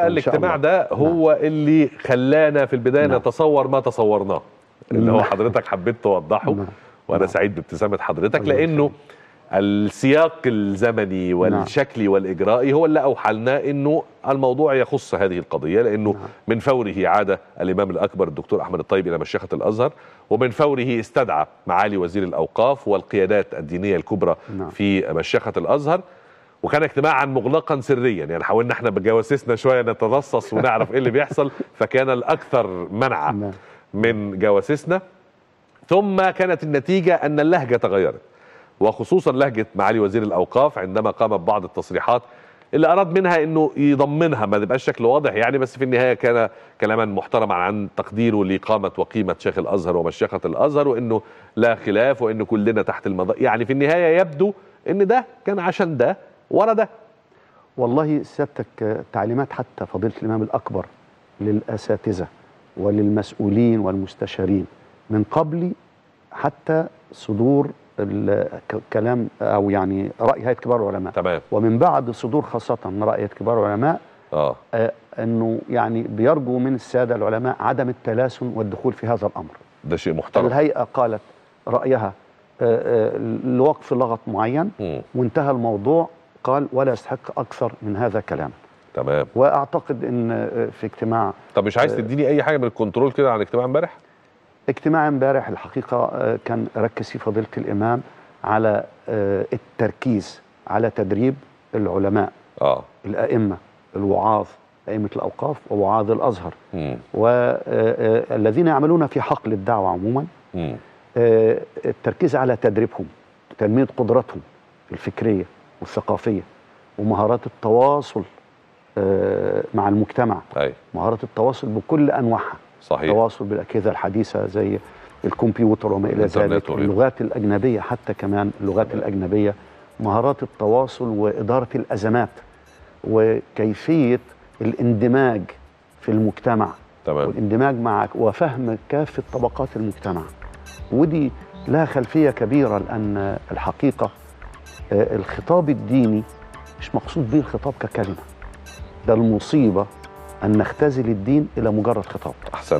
إن شاء الاجتماع الله. ده هو اللي خلانا في البدايه نعم. نتصور ما تصورناه اللي هو نعم. حضرتك حبيت توضحه نعم. وانا نعم. سعيد بابتسامه حضرتك الله لانه السياق الزمني والشكلي والاجرائي هو اللي اوحى لنا انه الموضوع يخص هذه القضيه لانه نعم. من فوره عاد الامام الاكبر الدكتور احمد الطيب الى مشيخه الازهر ومن فوره استدعى معالي وزير الاوقاف والقيادات الدينيه الكبرى نعم. في مشيخه الازهر وكان اجتماعا مغلقا سريا يعني حاولنا احنا بجواسيسنا شويه نترصص ونعرف ايه اللي بيحصل فكان الاكثر منعا نعم. من جواسيسنا ثم كانت النتيجه ان اللهجه تغيرت وخصوصا لهجه معالي وزير الاوقاف عندما قام ببعض التصريحات اللي اراد منها انه يضمنها ما تبقاش شكل واضح يعني بس في النهايه كان كلاما محترما عن تقديره لقامه وقيمه شيخ الازهر ومشيخه الازهر وانه لا خلاف وان كلنا تحت المضاء يعني في النهايه يبدو ان ده كان عشان ده ورا ده والله سيادتك آه، تعليمات حتى فضيله الامام الاكبر للاساتذه وللمسؤولين والمستشارين من قبل حتى صدور ال- ك- كلام او يعني راي هيئه كبار العلماء تمام ومن بعد صدور خاصه راي هيئه كبار العلماء اه آه، انه يعني بيرجو من الساده العلماء عدم التلاسن والدخول في هذا الامر ده شيء محترم الهيئه قالت رايها آه، آه، لوقف لغط معين مم. وانتهى الموضوع قال ولا يستحق اكثر من هذا كلام تمام واعتقد ان آه، في اجتماع طب مش عايز تديني اي حاجه من الكنترول كده عن اجتماع امبارح اجتماع امبارح الحقيقه آه، كان ركز فيه فضيله الامام على آه، التركيز على تدريب العلماء اه الائمه الوعاظ ائمه الاوقاف ووعاظ الازهر مم. والذين يعملون في حقل الدعوه عموما مم. آه، التركيز على تدريبهم تنميه قدراتهم الفكريه والثقافيه ومهارات التواصل آه، مع المجتمع اي مهارات التواصل بكل انواعها صحيح التواصل بالاجهزه الحديثه زي الكمبيوتر وما الى الإنترنت ذلك وغيره. اللغات الاجنبيه حتى كمان اللغات تمام. الاجنبيه مهارات التواصل واداره الازمات وكيفيه الاندماج في المجتمع تمام والاندماج مع وفهم كافه طبقات المجتمع ودي لها خلفيه كبيره لان الحقيقه آه، الخطاب الديني مش مقصود به الخطاب ككلمه ده المصيبه ان نختزل الدين الى مجرد خطاب احسن